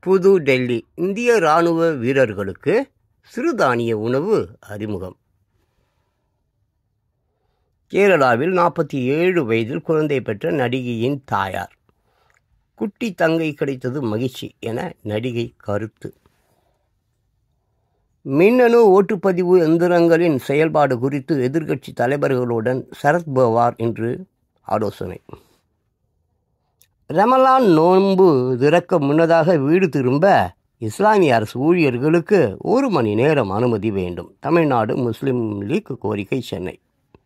புது டெல்லி இந்திய ராணுவ வீரர்களுக்கு சிறுதானிய உணவு அறிமுகம் கேரளாவில் நாற்பத்தி ஏழு வயதில் குழந்தை பெற்ற நடிகையின் தாயார் குட்டி தங்கை கிடைத்தது மகிழ்ச்சி என நடிகை கருத்து மின்னணு ஓட்டுப்பதிவு எந்திரங்களின் செயல்பாடு குறித்து எதிர்க்கட்சி தலைவர்களுடன் சரத் பவார் இன்று ஆலோசனை ரமலான் நோன்பு திறக்க முன்னதாக வீடு திரும்ப இஸ்லாமிய அரசு ஊழியர்களுக்கு ஒரு மணி நேரம் அனுமதி வேண்டும் தமிழ்நாடு முஸ்லிம் லீக் கோரிக்கை சென்னை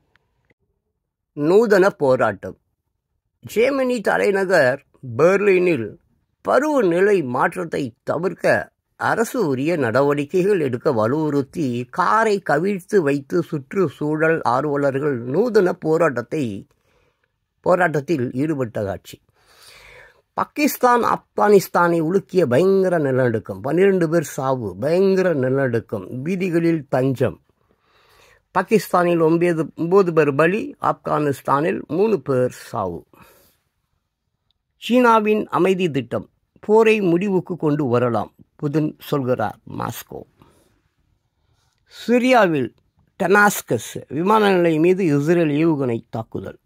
நூதன போராட்டம் ஜேமனி தலைநகர் பெர்லினில் பருவநிலை மாற்றத்தை தவிர்க்க அரசு உரிய நடவடிக்கைகள் எடுக்க வலியுறுத்தி காரை கவிழ்த்து வைத்து சுற்றுச்சூழல் ஆர்வலர்கள் நூதன போராட்டத்தை போராட்டத்தில் ஈடுபட்ட காட்சி பாகிஸ்தான் ஆப்கானிஸ்தானை உலுக்கிய பயங்கர நிலநடுக்கம் பன்னிரண்டு பேர் சாவு பயங்கர நிலநடுக்கம் வீதிகளில் தஞ்சம் பாகிஸ்தானில் ஒன்பது ஒன்பது பேர் பலி ஆப்கானிஸ்தானில் மூணு பேர் சாவு சீனாவின் அமைதி திட்டம் போரை முடிவுக்கு கொண்டு வரலாம் புதின் சொல்கிறார் மாஸ்கோ சிரியாவில் டெனாஸ்கஸ் விமான நிலையம் மீது இஸ்ரேல் ஏவுகணை தாக்குதல்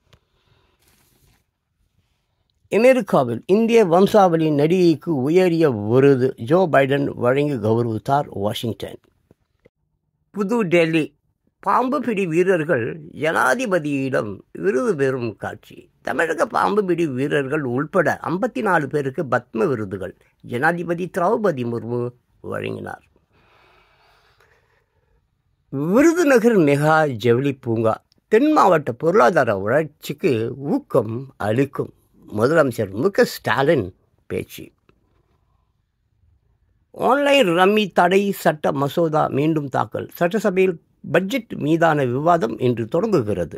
அமெரிக்காவில் இந்திய வம்சாவளி நடிகைக்கு உயரிய விருது ஜோ பைடன் வழங்கி கௌரவித்தார் வாஷிங்டன் புது டெல்லி பாம்பு பிடி வீரர்கள் ஜனாதிபதியிடம் விருது பெறும் காட்சி தமிழக பாம்பு பிடி வீரர்கள் உள்பட ஐம்பத்தி நாலு பேருக்கு பத்ம விருதுகள் ஜனாதிபதி திரௌபதி முர்மு வழங்கினார் விருதுநகர் மெகா ஜவுளி பூங்கா தென் மாவட்ட பொருளாதார வளர்ச்சிக்கு ஊக்கம் அளிக்கும் முதலமைச்சர் மு க ஸ்டாலின் பேச்சு ஆன்லைன் ரம்மி தடை சட்ட மசோதா மீண்டும் தாக்கல் சட்டசபையில் பட்ஜெட் மீதான விவாதம் இன்று தொடங்குகிறது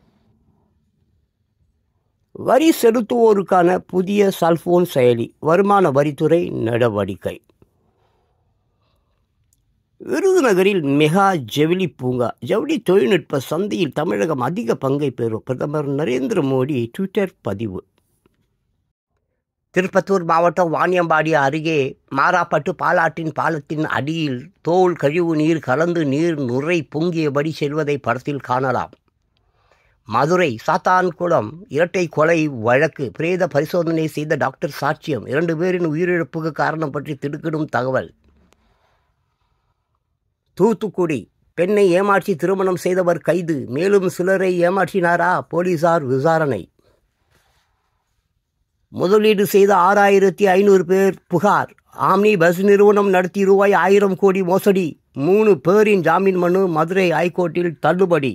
வரி செலுத்துவோருக்கான புதிய செல்போன் செயலி வருமான வரித்துறை நடவடிக்கை விருதுநகரில் மெகா ஜவுளி பூங்கா ஜவுளி தொழில்நுட்ப சந்தையில் தமிழகம் அதிக பங்கை பெறும் பிரதமர் நரேந்திர மோடி ட்விட்டர் பதிவு திருப்பத்தூர் மாவட்டம் வாணியம்பாடி அருகே மாறாப்பட்டு பாலாற்றின் பாலத்தின் அடியில் தோல் கழிவு நீர் கலந்து நீர் நுரை பொங்கியபடி செல்வதை படத்தில் காணலாம் மதுரை சாத்தான்குளம் இரட்டை கொலை வழக்கு பிரேத பரிசோதனை செய்த டாக்டர் சாட்சியம் இரண்டு பேரின் உயிரிழப்புக்கு காரணம் பற்றி திடுக்கிடும் தகவல் தூத்துக்குடி பெண்ணை ஏமாற்றி திருமணம் செய்தவர் கைது மேலும் சிலரை ஏமாற்றினாரா போலீசார் விசாரணை முதலீடு செய்த ஆறாயிரத்தி ஐநூறு பேர் புகார் ஆம்னி பஸ் நிறுவனம் நடத்தி ரூபாய் ஆயிரம் கோடி மோசடி மூணு பேரின் ஜாமீன் மனு மதுரை ஹைகோர்ட்டில் தள்ளுபடி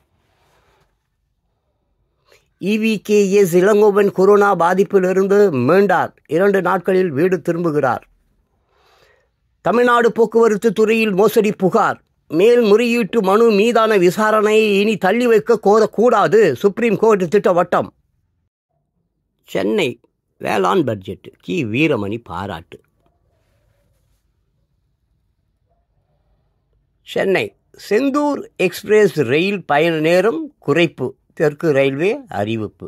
இவிகேஎஸ் இளங்கோவன் கொரோனா பாதிப்பிலிருந்து மீண்டார் இரண்டு நாட்களில் வீடு திரும்புகிறார் தமிழ்நாடு போக்குவரத்து துறையில் மோசடி புகார் மேல்முறையீட்டு மனு மீதான விசாரணையை இனி தள்ளி வைக்க கோரக்கூடாது சுப்ரீம் கோர்ட் திட்டவட்டம் சென்னை வேளாண் பட்ஜெட் கி வீரமணி பாராட்டு சென்னை செந்தூர் எக்ஸ்பிரஸ் ரயில் பயண நேரம் குறைப்பு தெற்கு ரயில்வே அறிவிப்பு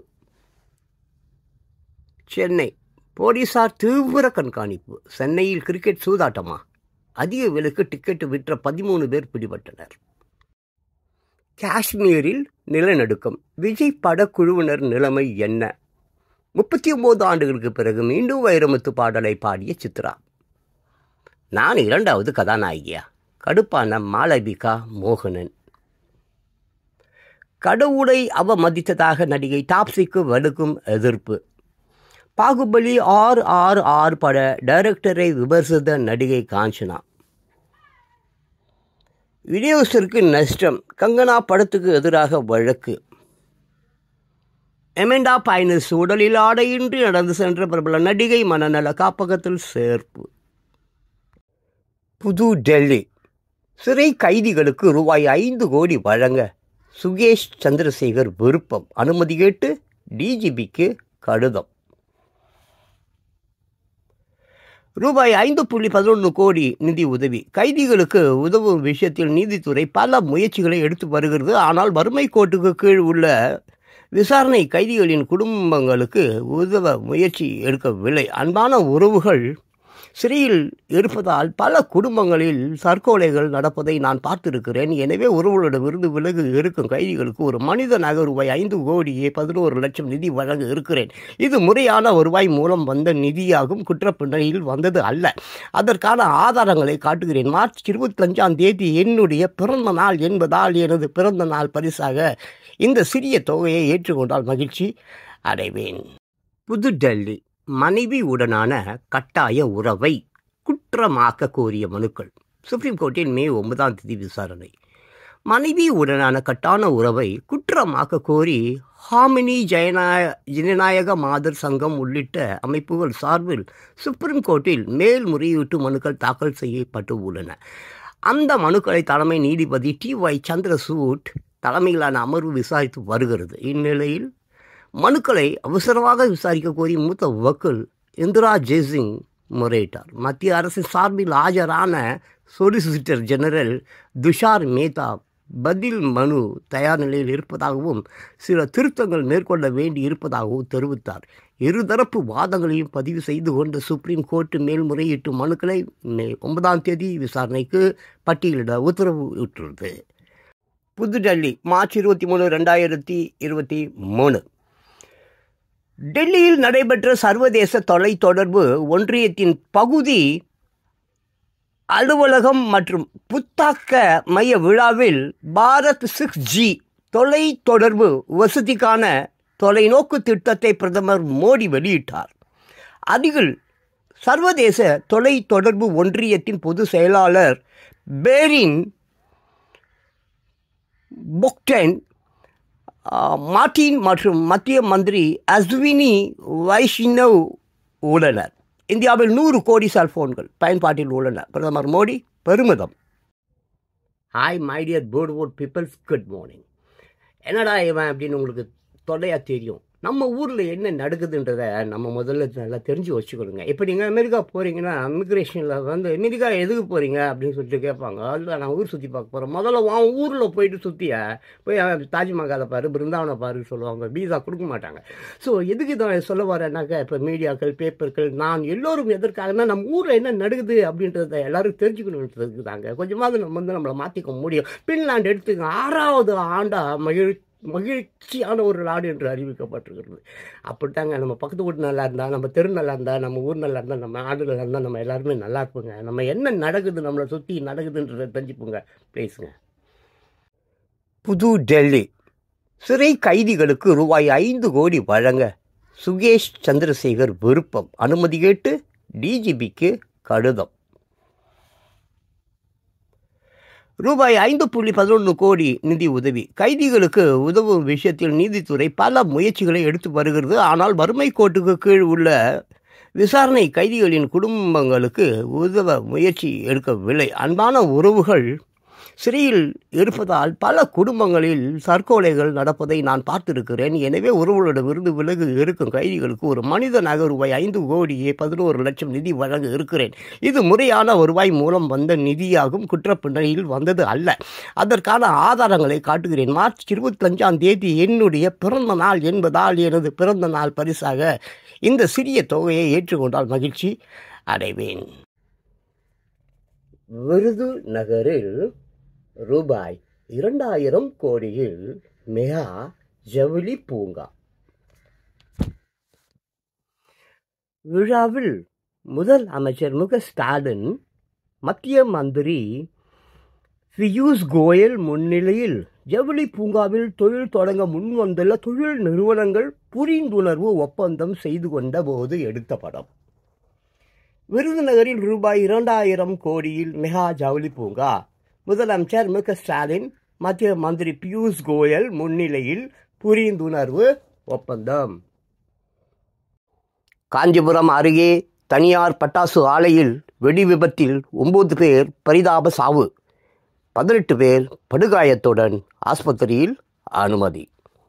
சென்னை போலீசார் தீவிர கண்காணிப்பு சென்னையில் கிரிக்கெட் சூதாட்டமா அதிக விலைக்கு டிக்கெட் விற்ற பதிமூணு பேர் பிடிபட்டனர் காஷ்மீரில் நிலநடுக்கம் விஜய் படக்குழுவினர் நிலைமை என்ன முப்பத்தி ஒன்பது ஆண்டுகளுக்கு பிறகு மீண்டும் வைரமுத்து பாடலை பாடிய சித்ரா நான் இரண்டாவது கதாநாயகியா கடுப்பான மாளவிகா மோகனன் கடவுளை அவமதித்ததாக நடிகை டாப்ஸிக்கு வலுக்கும் எதிர்ப்பு பாகுபலி ஆர் ஆர் ஆர் பட டைரக்டரை விமர்சித்த நடிகை காஞ்சனா விநியோகத்திற்கு நஷ்டம் கங்கனா படத்துக்கு எதிராக வழக்கு எமெண்டா பைனஸ் உடலில் ஆடையின்றி நடந்து சென்ற பிரபல நடிகை மனநல காப்பகத்தில் சேர்ப்பு புது டெல்லி சிறை கைதிகளுக்கு ரூபாய் ஐந்து கோடி வழங்க சுகேஷ் சந்திரசேகர் விருப்பம் அனுமதி கேட்டு டிஜிபிக்கு கடிதம் ரூபாய் ஐந்து புள்ளி பதினொன்று கோடி நிதி உதவி கைதிகளுக்கு உதவும் விஷயத்தில் நீதித்துறை பல முயற்சிகளை எடுத்து வருகிறது ஆனால் வறுமை கோட்டுக்கு கீழ் உள்ள விசாரணை கைதிகளின் குடும்பங்களுக்கு உதவ முயற்சி எடுக்கவில்லை அன்பான உறவுகள் சிறையில் இருப்பதால் பல குடும்பங்களில் தற்கொலைகள் நடப்பதை நான் பார்த்திருக்கிறேன் எனவே ஒருவரிடமிருந்து விலகு இருக்கும் கைதிகளுக்கு ஒரு மனிதனாக ரூபாய் ஐந்து கோடியே பதினோரு லட்சம் நிதி வழங்க இருக்கிறேன் இது முறையான வருவாய் மூலம் வந்த நிதியாகும் குற்றப்பின்னணியில் வந்தது அல்ல அதற்கான ஆதாரங்களை காட்டுகிறேன் மார்ச் இருபத்தஞ்சாம் தேதி என்னுடைய பிறந்த நாள் என்பதால் எனது பிறந்த நாள் பரிசாக இந்த சிறிய தொகையை ஏற்றுக்கொண்டால் மகிழ்ச்சி அடைவேன் புதுடெல்லி மனைவியுடனான கட்டாய உறவை குற்றமாக்க கோரிய மனுக்கள் சுப்ரீம் கோர்ட்டில் மே ஒன்பதாம் தேதி விசாரணை மனைவியுடனான கட்டான உறவை குற்றமாக்க கோரி ஹாமினி ஜனநாய ஜனநாயக மாதர் சங்கம் உள்ளிட்ட அமைப்புகள் சார்பில் சுப்ரீம் கோர்ட்டில் மேல்முறையீட்டு மனுக்கள் தாக்கல் செய்யப்பட்டு உள்ளன அந்த மனுக்களை தலைமை நீதிபதி டி ஒய் சந்திரசூட் தலைமையிலான அமர்வு விசாரித்து வருகிறது இந்நிலையில் மனுக்களை அவசரமாக விசாரிக்க கோரி மூத்த வக்கீல் இந்திரா ஜெய்சிங் முறையிட்டார் மத்திய அரசின் சார்பில் ஆஜரான சொலிசிட்டர் ஜெனரல் துஷார் மேத்தா பதில் மனு தயார் நிலையில் இருப்பதாகவும் சில திருத்தங்கள் மேற்கொள்ள வேண்டி இருப்பதாகவும் தெரிவித்தார் இருதரப்பு வாதங்களையும் பதிவு செய்து கொண்ட சுப்ரீம் கோர்ட் மேல்முறையீட்டு மனுக்களை மே ஒன்பதாம் தேதி விசாரணைக்கு பட்டியலிட உத்தரவு விட்டுள்ளது புதுடெல்லி மார்ச் இருபத்தி மூணு ரெண்டாயிரத்தி இருபத்தி மூணு டெல்லியில் நடைபெற்ற சர்வதேச தொலைத்தொடர்பு ஒன்றியத்தின் பகுதி அலுவலகம் மற்றும் புத்தாக்க மைய விழாவில் பாரத் சிக்ஸ் ஜி தொலைத்தொடர்பு வசதிக்கான தொலைநோக்கு திட்டத்தை பிரதமர் மோடி வெளியிட்டார் அதில் சர்வதேச தொலைத்தொடர்பு ஒன்றியத்தின் பொதுச் செயலாளர் பேரின் பொக்டென் மார்டின் மற்றும் மத்திய மந்திரி அஸ்வினி வைஷ்ணவ் உள்ளனர் இந்தியாவில் நூறு கோடி செல்போன்கள் பயன்பாட்டில் உள்ளன பிரதமர் மோடி பெருமிதம் ஹாய் மை டியர் போர்ட்வோர்ட் பீப்பிள்ஸ் குட் மார்னிங் என்னடா இவன் அப்படின்னு உங்களுக்கு தொல்லையாக தெரியும் நம்ம ஊரில் என்ன நடக்குதுன்றதை நம்ம முதல்ல நல்லா தெரிஞ்சு வச்சுக்கணுங்க இப்போ நீங்கள் அமெரிக்கா போகிறீங்கன்னா இமிக்ரேஷனில் வந்து அமெரிக்கா எதுக்கு போகிறீங்க அப்படின்னு சொல்லிட்டு கேட்பாங்க அதில் நான் ஊர் சுற்றி பார்க்க போகிறேன் முதல்ல உன் ஊரில் போயிட்டு சுற்றிய போய் தாஜ்மஹாலை பாரு பிருந்தாவனை பாரு சொல்லுவாங்க வீசா கொடுக்க மாட்டாங்க ஸோ எதுக்கு இதை சொல்ல வரேன்னாக்கா இப்போ மீடியாக்கள் பேப்பர்கள் நான் எல்லோரும் எதற்காகனா நம்ம ஊரில் என்ன நடக்குது அப்படின்றத எல்லாரும் தெரிஞ்சுக்கணுன்றதுக்கு தாங்க கொஞ்சமாவது நம்ம வந்து நம்மளை மாற்றிக்க முடியும் பின்லாந்து எடுத்துங்க ஆறாவது ஆண்டா மகிழ் மகிழ்ச்சியான ஒரு நாடு என்று அறிவிக்கப்பட்டிருக்கிறது அப்படித்தாங்க நம்ம பக்கத்து வீட்டு நல்லா இருந்தால் நம்ம தெரு நல்லா இருந்தால் நம்ம ஊர் நல்லா இருந்தால் நம்ம நாடு நல்லா இருந்தால் நம்ம எல்லாருமே நல்லா இருப்போங்க நம்ம என்ன நடக்குது நம்மளை சுற்றி நடக்குதுன்றதை தெரிஞ்சுப்போங்க ப்ளீஸுங்க புது டெல்லி சிறை கைதிகளுக்கு ரூபாய் ஐந்து கோடி வழங்க சுகேஷ் சந்திரசேகர் விருப்பம் அனுமதி கேட்டு டிஜிபிக்கு கடிதம் ரூபாய் ஐந்து புள்ளி பதினொன்று கோடி நிதி உதவி கைதிகளுக்கு உதவும் விஷயத்தில் நீதித்துறை பல முயற்சிகளை எடுத்து வருகிறது ஆனால் வறுமை கோட்டுக்கு கீழ் உள்ள விசாரணை கைதிகளின் குடும்பங்களுக்கு உதவ முயற்சி எடுக்கவில்லை அன்பான உறவுகள் சிறையில் இருப்பதால் பல குடும்பங்களில் தற்கொலைகள் நடப்பதை நான் பார்த்திருக்கிறேன் எனவே ஒருவரிடமிருந்து விலகு இருக்கும் கைதிகளுக்கு ஒரு மனிதனாக ரூபாய் ஐந்து கோடியே பதினோரு லட்சம் நிதி வழங்க இருக்கிறேன் இது முறையான வருவாய் மூலம் வந்த நிதியாகும் குற்றப்பின்னணியில் வந்தது அல்ல அதற்கான ஆதாரங்களை காட்டுகிறேன் மார்ச் இருபத்தஞ்சாம் தேதி என்னுடைய பிறந்த நாள் என்பதால் எனது பிறந்த நாள் பரிசாக இந்த சிறிய தொகையை ஏற்றுக்கொண்டால் மகிழ்ச்சி அடைவேன் விருது நகரில் ரூபாய் இரண்டாயிரம் கோடியில் மெகா ஜவுளி பூங்கா விழாவில் முதல் அமைச்சர் முக ஸ்டாலின் மத்திய மந்திரி பியூஷ் கோயல் முன்னிலையில் ஜவுளி பூங்காவில் தொழில் தொடங்க முன்வந்துள்ள தொழில் நிறுவனங்கள் புரிந்துணர்வு ஒப்பந்தம் செய்து கொண்ட போது எடுத்த படம் விருதுநகரில் ரூபாய் இரண்டாயிரம் கோடியில் மெகா ஜவுளி பூங்கா முதலமைச்சர் மு க ஸ்டாலின் மத்திய மந்திரி பியூஷ் கோயல் முன்னிலையில் புரிந்துணர்வு ஒப்பந்தம் காஞ்சிபுரம் அருகே தனியார் பட்டாசு ஆலையில் வெடி விபத்தில் ஒன்பது பேர் பரிதாப சாவு பதினெட்டு பேர் படுகாயத்துடன் ஆஸ்பத்திரியில் அனுமதி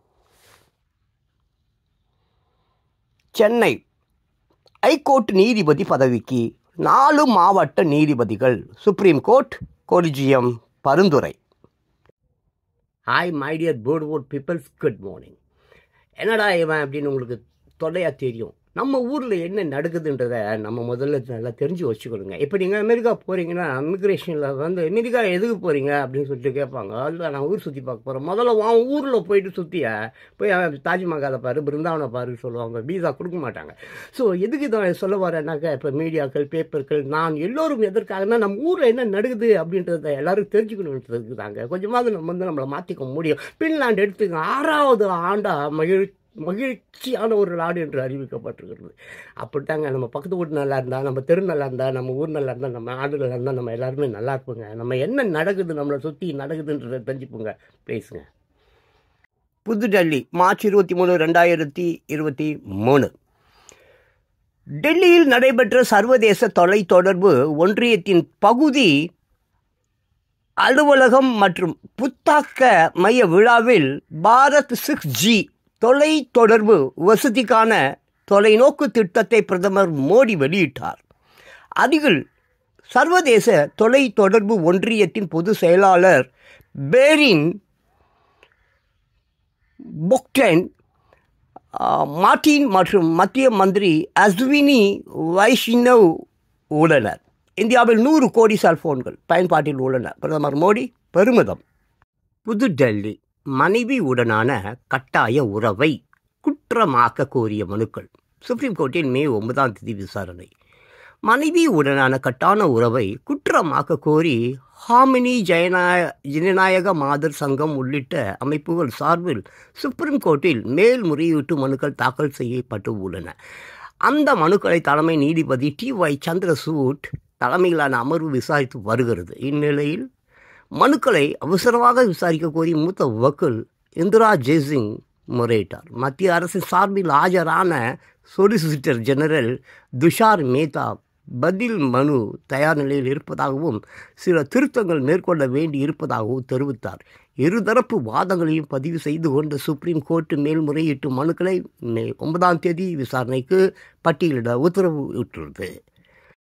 சென்னை ஐகோர்ட் நீதிபதி பதவிக்கு நாலு மாவட்ட நீதிபதிகள் சுப்ரீம் கோர்ட் கொலிஜியம் பரிந்துரை ஹாய் மை டியர் போர்ட் ஓட் பீப்பிள்ஸ் குட் மார்னிங் என்னடா இவன் அப்படின்னு உங்களுக்கு தொல்லையாக தெரியும் நம்ம ஊரில் என்ன நடக்குதுன்றதை நம்ம முதல்ல நல்லா தெரிஞ்சு வச்சுக்கணுங்க இப்போ நீங்கள் அமெரிக்கா போகிறீங்கன்னா இமிக்ரேஷனில் வந்து அமெரிக்கா எதுக்கு போகிறீங்க அப்படின்னு சொல்லிட்டு கேட்பாங்க அதில் நான் ஊர் சுற்றி பார்க்க போகிறேன் முதல்ல உன் ஊரில் போயிட்டு சுற்றிய போய் அவன் தாஜ்மஹாலை பாரு பிருந்தாவனை பாரு சொல்லுவாங்க வீசா கொடுக்க மாட்டாங்க ஸோ எதுக்கு இதை சொல்ல வரேன்னாக்கா இப்போ மீடியாக்கள் பேப்பர்கள் நான் எல்லோரும் எதற்காகனா நம்ம ஊரில் என்ன நடக்குது அப்படின்றத எல்லாரும் தெரிஞ்சுக்கணுன்றதுக்கு தாங்க கொஞ்சமாவது நம்ம வந்து நம்மளை மாற்றிக்க முடியும் பின்லாந்து எடுத்துக்க ஆறாவது ஆண்டா மகிழ் மகிழ்ச்சியான ஒரு நாடு என்று அறிவிக்கப்பட்டிருக்கிறது அப்படித்தாங்க நம்ம பக்கத்து வீட்டு நல்லா இருந்தால் நம்ம தெரு நல்லா இருந்தால் நம்ம ஊர் நல்லா இருந்தால் நம்ம நாடு நல்லா இருந்தால் நம்ம எல்லாருமே நல்லா இருப்போங்க நம்ம என்ன நடக்குது நம்மளை சுற்றி நடக்குதுன்றதை தெரிஞ்சுப்போங்க பேசுங்க புதுடெல்லி மார்ச் இருபத்தி மூணு ரெண்டாயிரத்தி இருபத்தி மூணு டெல்லியில் நடைபெற்ற சர்வதேச தொலைத்தொடர்பு ஒன்றியத்தின் பகுதி அலுவலகம் மற்றும் புத்தாக்க மைய விழாவில் பாரத் சிக்ஸ் ஜி தொலை தொடர்பு வசதிக்கான தொலைநோக்கு திட்டத்தை பிரதமர் மோடி வெளியிட்டார் அருகில் சர்வதேச தொலை தொடர்பு ஒன்றியத்தின் பொதுச் செயலாளர் பேரின் பொக்டென் மார்டின் மற்றும் மத்திய மந்திரி அஸ்வினி வைஷ்ணவ் உள்ளனர் இந்தியாவில் நூறு கோடி செல்போன்கள் பயன்பாட்டில் உள்ளன பிரதமர் மோடி பெருமிதம் புதுடெல்லி மனைவி உடனான கட்டாய உறவை குற்றமாக்க கோரிய மனுக்கள் சுப்ரீம் கோர்ட்டில் மே ஒன்பதாம் தேதி விசாரணை மனைவி உடனான கட்டான உறவை குற்றமாக்க கோரி ஹாமினி ஜனநாய ஜனநாயக மாதர் சங்கம் உள்ளிட்ட அமைப்புகள் சார்பில் சுப்ரீம் கோர்ட்டில் மேல்முறையீட்டு மனுக்கள் தாக்கல் செய்யப்பட்டு உள்ளன அந்த மனுக்களை தலைமை நீதிபதி டி ஒய் சந்திரசூட் தலைமையிலான அமர்வு விசாரித்து வருகிறது இந்நிலையில் மனுக்களை அவசரமாக விசாரிக்க கோரி மூத்த வக்கீல் இந்திரா ஜெய்சிங் முறையிட்டார் மத்திய அரசின் சார்பில் ஆஜரான சொலிசிட்டர் ஜெனரல் துஷார் மேத்தா பதில் மனு தயார் நிலையில் இருப்பதாகவும் சில திருத்தங்கள் மேற்கொள்ள வேண்டி இருப்பதாகவும் தெரிவித்தார் இருதரப்பு வாதங்களையும் பதிவு செய்து கொண்ட சுப்ரீம் கோர்ட் மேல்முறையீட்டு மனுக்களை மே ஒன்பதாம் தேதி விசாரணைக்கு பட்டியலிட உத்தரவு விட்டுள்ளது